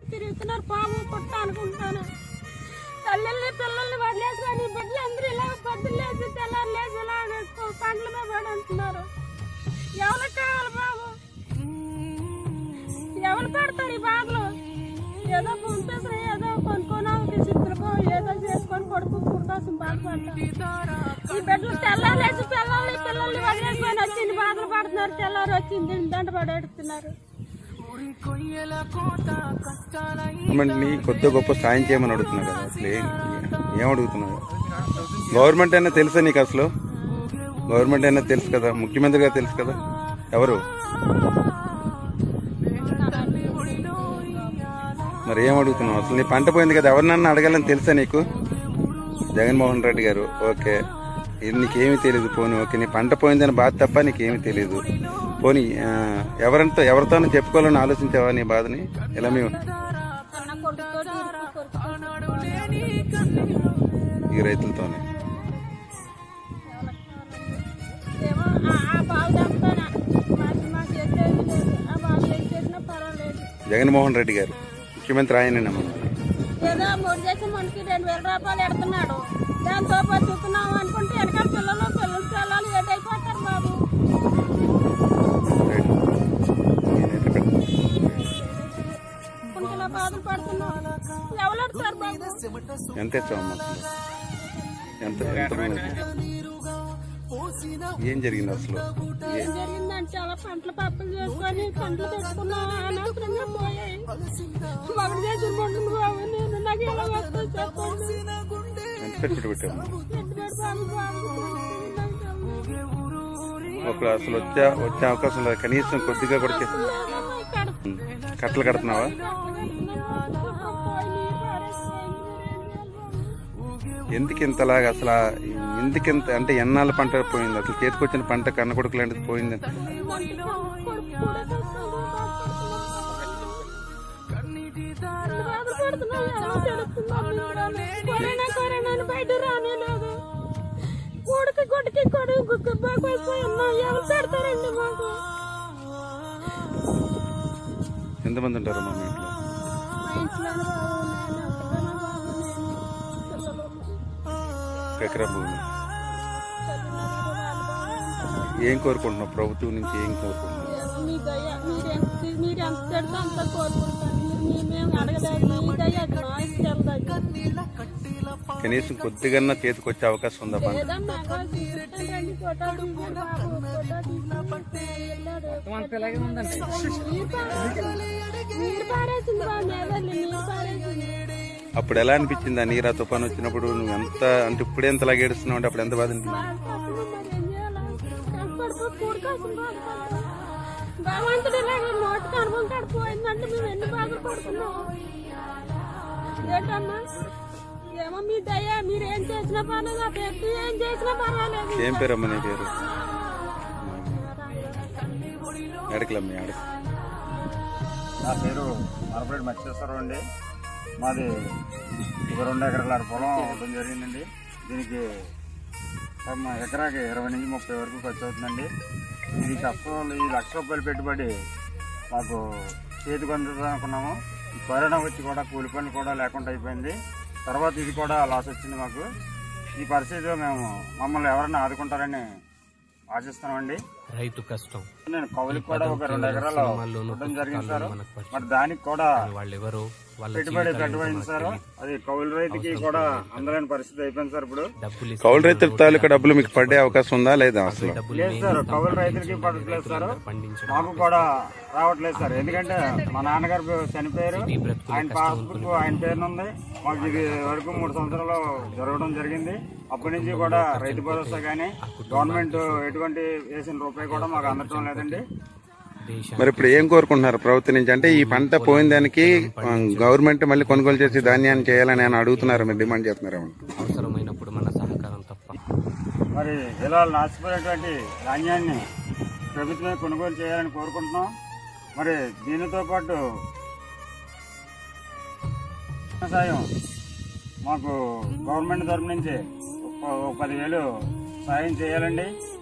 తిరుగుతున్నారు పాము పుట్ట అనుకుంటాను తల్లిని పిల్లల్ని వదిలేసుకొని బిడ్డలు అందరూ ఇలా పొద్దున్న లేచి తెల్లారు లేచి ఇలా పండ్ల మీద పడి అంటున్నారు ఎవరికి కావాలి బాబు ఎవరు పడతారు ఈ బాధలు ఏదో పంపేసి ఏదో కొనుక్కొని వాళ్ళకి చిత్రకో ఏదో చేసుకొని కొడుకు కోసం బాధపడతారు ఈ బిడ్డలు తెల్లారు లేచి పిల్లల్ని పిల్లల్ని వదిలేసుకొని వచ్చి ఇన్ని బాధలు పడుతున్నారు తెల్లారు వచ్చింది దండ పడేడుతున్నారు మరి నీ కొద్ది గొప్ప సాయం చేయమని అడుగుతున్నావు కదా అసలు ఏం ఏం అడుగుతున్నావు గవర్నమెంట్ అయినా తెలుసా నీకు అసలు గవర్నమెంట్ అయినా తెలుసు కదా ముఖ్యమంత్రి గారు తెలుసు కదా ఎవరు మరి ఏం అడుగుతున్నావు అసలు నీ పంట పోయింది కదా ఎవరినన్నా అడగాలని తెలుసా నీకు జగన్మోహన్ రెడ్డి గారు ఓకే ఇది నీకేమీ తెలియదు పోనీ ఓకే నీ పంట పోయిందని బాధ తప్ప నీకేమీ తెలియదు పోనీ ఆ, ఎవరితో ఎవరితోనూ చెప్పుకోవాలని ఆలోచించావా నీ బాధని ఎలా మేము నా కొడుకుతో కొడుకు ఈ రైతులతోనే ఏమో ఆ- ఆ బావి తప్పుతానా మాకు మాకు చేసేది లేదు ఆ బావి ఏం చేసినా పర్వాలేదు జగన్మోహన్ రెడ్డి గారు ముఖ్యమంత్రి ఆయనేనమ్మా ఏదో మూడు చేసి మనకి రెండు వేల రూపాయలు ఎడుతున్నాడు దాంతో బతుకుతున్నాం అనుకుంటే వెనకాల పిల్లలు పిల్లలు పిల్లలు ఏటైపోతారు బాబు రైట్. నేనైతే ఇక్కడ కుంటిలో బాధలు పడుతున్నాం ఎవరు అడుగుతారు బాబు ఎంత ఇచ్చావమ్మా అసలు ఎంత ఎంత మంది? ఏం జరిగింది అసలు ఏ- ఏం జరిగిందంటే చాలా పంటలు పప్పులు చేసుకొని పంటలు పెట్టుకున్నాం అనవసరంగా పోయాయి ఒకటి చేసిన పండుగ బాబు నేను నాకు ఎలా వస్తుంది చెప్పండి ఎంత పెట్టుబడి పెట్టాము పెట్టుబడి బాబు బాబు నాకు తెలియదు. ఒక అసలు వచ్చే వచ్చే అవకాశం లేదు కనీసం కొద్దిగా కూడా చే- లేదమ్మా, ఇక్కడ ఉం. కట్టలు కడుతున్నావా ఎందుకు ఇంతలాగా అసలు ఆ- ఎందుకు ఇంత అంటే ఎన్నాళ్ళ పంట పోయింది అసలు చేతికొచ్చిన పంట కన్న కొడుకు లాంటిది పోయింది బయట రానేలేదు కొడుకు కొడుకు కొడుకు బాగోపోయినా ఎవరు పెడతారండి మాకు ఎంతమంది ఉంటారు మా ఇంట్లో మా ఇంట్లోనే బాబు నేను ఒక్కగానే బాబు నేను పిల్లలు ఒక ఎకరా భూమి చదివినప్పుడు కూడా బాగా ఏం కోరుకుంటున్నావు ప్రభుత్వం నుంచి ఏం కోరుకుంటున్నావు మీ దయ మీరెంత మీరు ఎంత పెడితే అంత కోరుకుంటాను మీరు మీ- మేము అడగలేదు మీ దయ నాకు తెలదు కనీసం కొద్దిగా చేతికి వచ్చే అవకాశం ఉందా పంట ఏదన్నా రండి ఫోటో తీసాడు బాబు ఫోటో తీసి వెళ్ళాడు నీరు పారేసింది. నీరు పారేసింది బాబు మేదల్ని నీరు పారేసింది అప్పుడు ఎలా అనిపించింది ఆ నీరా తుఫాన్ వచ్చినప్పుడు నువ్వు ఎంత అంటే ఇప్పుడే ఎంత లాగా ఏడుస్తున్నావు అంటే అప్పుడు ఎంత బాధ అనిపించింది బాగా అప్పుడు మరి ఏం చేయాలి కష్టపడిపో కూడి కోసం బాధపడతాం భగవంతుడు ఇలాగ నోటి కనుకుంటాడు పోయిందంటే మేము ఎన్ని బాధలు పడుతున్నాం ఏంటమ్మా ఏమో మీ దయ మీరు ఏం చేసినా పర్లేదు ఆ వ్యక్తి ఏం చేసినా పర్వాలేదు ఏం పేరు అమ్మ నీ పేరు అడకలమ్మ అడక నా పేరు మరపరెడ్డి మత్స్యేశ్వరరావు అండి మాది ఒక రెండు ఎకరాల పొలం అవడం జరిగిందండి దీనికి మా ఎకరాకి ఇరవై నుంచి ముప్పై వరకు ఖర్చు అవుతుందండి ఇది కష్టం ఈ లక్ష రూపాయలు పెట్టుబడి మాకు చేతికి అందుతుంది అనుకున్నాము ఈ కరోనా వచ్చి కూడా కూలి పనులు కూడా లేకుండా అయిపోయింది తర్వాత ఇది కూడా లాస్ వచ్చింది మాకు ఈ పరిస్థితిలో మేము మమ్మల్ని ఎవరైనా ఆదుకుంటారని ఆశిస్తున్నామండి రైతు కష్టం నేను కౌలుకి కూడా ఒక రెండు ఎకరాలు సినిమాల్లోనూ ఇవ్వడం జరిగింది సార్ మనకు పరిచయం. మరి దానికి కూడా వాళ్ళెవరో వాళ్ళ పెట్టుబడి జీవితాలు పెట్టబడింది సార్ అది కౌలు రైతుకి కూడా అందలేని పరిస్థితి అయిపోయింది సార్ ఇప్పుడు డబ్బులు ఇస్తే కౌలు రైతుల తాలూకా డబ్బులు మీకు పడే అవకాశం ఉందా లేదా అసలు డబ్బులు లేదు మేము సార్ ఇస్తాం, కౌలు రైతులకి పండించండి. పడట్లేదు సార్ రైతులందరూ పండించడం మాకు కూడా రావట్లేదు సార్ ఎందుకంటే మా నాన్నగారు చనిపోయారు ఈ బ్రతుకులు ఆయన పాస్బుక్ ఆయన పేరున ఉంది మాకు ఇది వరకు మూడు సంవత్సరాలు జరగడం జరిగింది అప్పటి నుంచి కూడా రైతు భరోసా కానీ గవర్నమెంట్ ఎటువంటి వేసిన రూపాయి కూడా మాకు అందటం లేదండి దేశం మరి ఇప్పుడు ఏం కోరుకుంటున్నారు ప్రభుత్వం నుంచి అంటే ఈ పంట పోయిన దానికి ఆ, గవర్నమెంట్ మళ్ళీ కొనుగోలు చేసి ధాన్యాన్ని చేయాలని ఆయన అడుగుతున్నారు మీరు డిమాండ్ చేస్తున్నారు అవసరమైనప్పుడు మన సహకారం తప్ప మరి ఇలా నాశపోయినటువంటి ధాన్యాన్ని ప్రభుత్వమే కొనుగోలు చేయాలని కోరుకుంటున్నాం మరి దీనితో పాటు సాయం మాకు గవర్నమెంట్ తరపు నుంచి ఒక ఒక పదివేలు సాయం చేయాలండి